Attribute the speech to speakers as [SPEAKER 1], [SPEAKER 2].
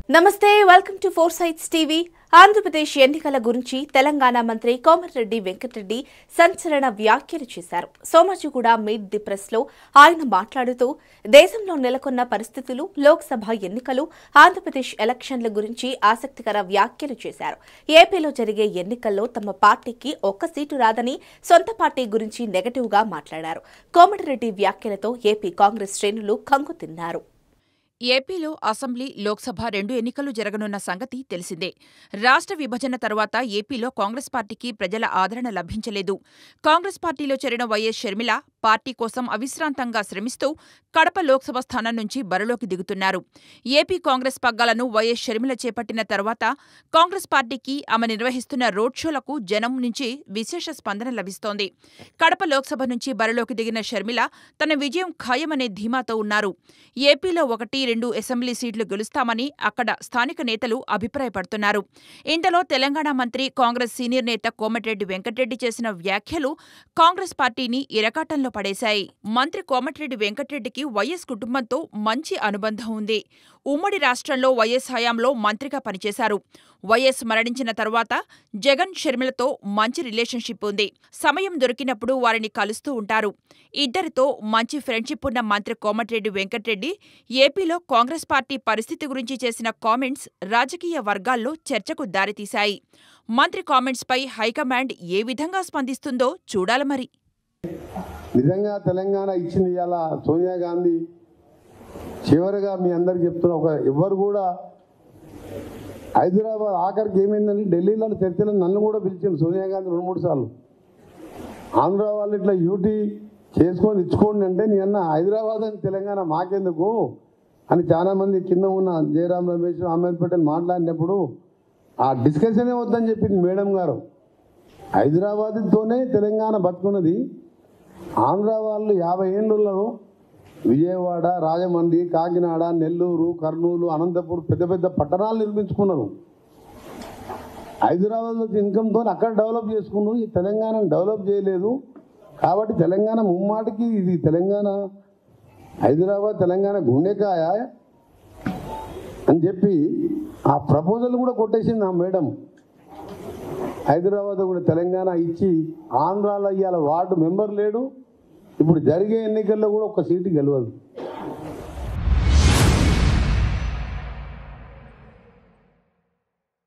[SPEAKER 1] నమస్తే welcome to four sides TV Andhra Pradesh ఎన్నికల గురించి తెలంగాణ మంత్రి కోమటిరెడ్డి వెంకటరెడ్డి సంచలన వ్యాఖ్యలు చేశారు సోమాజిగూడ మీట్ ది ప్రెస్ లో ఆయన మాట్లాడుతూ దేశంలో నెలకొన్న పరిస్థితులు లోక్సభ ఎన్నికలు ఆంధ్రప్రదేశ్ ఎలక్షన్ల గురించి ఆసక్తికర వ్యాఖ్యలు చేశారు ఏపీలో జరిగే ఎన్నికల్లో తమ పార్టీకి ఒక్క సీటు రాదని సొంత పార్టీ గురించి నెగటివ్ గా మాట్లాడారు కోమటిరెడ్డి వ్యాఖ్యలతో ఏపీ కాంగ్రెస్ శ్రేణులు కంగు తిన్నారు
[SPEAKER 2] ఏపీలో అసెంబ్లీ లోక్సభ రెండు ఎన్నికలు జరగనున్న సంగతి తెలిసిందే రాష్ట్ర విభజన తర్వాత ఏపీలో కాంగ్రెస్ పార్టీకి ప్రజల ఆదరణ లభించలేదు కాంగ్రెస్ పార్టీలో చేరిన వైఎస్ షర్మిల పార్టీ కోసం అవిశ్రాంతంగా శ్రమిస్తూ కడప లోక్సభ స్థానం నుంచి బరిలోకి దిగుతున్నారు ఏపీ కాంగ్రెస్ పగ్గాలను వైఎస్ షర్మిల చేపట్టిన తర్వాత కాంగ్రెస్ పార్టీకి ఆమె నిర్వహిస్తున్న రోడ్ షోలకు జనం నుంచి విశేష స్పందన లభిస్తోంది కడప లోక్సభ నుంచి బరిలోకి దిగిన షర్మిల తన విజయం ఖాయమనే ధీమాతో ఉన్నారు ఏపీలో ఒకటి రెండు అసెంబ్లీ సీట్లు గెలుస్తామని అక్కడ స్థానిక నేతలు అభిప్రాయపడుతున్నారు ఇంతలో తెలంగాణ మంత్రి కాంగ్రెస్ సీనియర్ నేత కోమటిరెడ్డి వెంకటరెడ్డి చేసిన వ్యాఖ్యలు కాంగ్రెస్ పార్టీని ఇరకాటంలో పడేశాయి మంత్రి కోమటిరెడ్డి వెంకటరెడ్డికి వైఎస్ కుటుంబంతో మంచి అనుబంధం ఉంది ఉమ్మడి రాష్ట్రంలో వైఎస్ హయాంలో మంత్రిగా పనిచేశారు వైఎస్ మరణించిన తర్వాత జగన్ షర్మిలతో మంచి రిలేషన్షిప్ ఉంది సమయం దొరికినప్పుడు వారిని కలుస్తూ ఉంటారు ఇద్దరితో మంచి ఫ్రెండ్షిప్ ఉన్న మంత్రి కోమటిరెడ్డి వెంకటరెడ్డి ఏపీలో కాంగ్రెస్ పార్టీ పరిస్థితి గురించి చేసిన కామెంట్స్ రాజకీయ వర్గాల్లో చర్చకు దారితీశాయి మంత్రి కామెంట్స్పై హైకమాండ్ ఏ విధంగా స్పందిస్తుందో చూడాలి మరి
[SPEAKER 3] నిజంగా తెలంగాణ ఇచ్చింది ఇవాళ సోనియా గాంధీ చివరిగా మీ అందరికి చెప్తున్న ఒక ఎవ్వరు కూడా హైదరాబాద్ ఆఖరికి ఏమైందని ఢిల్లీలో చర్చలు నన్ను కూడా పిలిచింది సోనియా గాంధీ రెండు మూడు సార్లు ఆంధ్ర వాళ్ళు ఇట్లా యూటీ చేసుకొని ఇచ్చుకోండి అంటే నీ అన్న హైదరాబాద్ అని తెలంగాణ మాకెందుకు అని చాలామంది కింద ఉన్న జయరాం రమేష్ అహ్మద్ పటేల్ మాట్లాడినప్పుడు ఆ డిస్కషనే వద్దని చెప్పింది మేడం గారు హైదరాబాద్తోనే తెలంగాణ బతుకున్నది ఆంధ్ర వాళ్ళు యాభై ఏళ్ళలో విజయవాడ రాజమండ్రి కాకినాడ నెల్లూరు కర్నూలు అనంతపూర్ పెద్ద పెద్ద పట్టణాలు నిర్మించుకున్నారు హైదరాబాద్లో ఇన్కమ్తో అక్కడ డెవలప్ చేసుకున్నారు ఈ తెలంగాణను డెవలప్ చేయలేదు కాబట్టి తెలంగాణ ముమ్మాటికి ఇది తెలంగాణ హైదరాబాద్ తెలంగాణ గుండెకాయ అని చెప్పి ఆ ప్రపోజల్ కూడా కొట్టేసింది ఆ మేడం హైదరాబాద్ కూడా తెలంగాణ ఇచ్చి ఆంధ్రాలో ఇవాళ వార్డు మెంబర్ లేడు ఇప్పుడు జరిగే ఎన్నికల్లో కూడా ఒక సీటు గెలవదు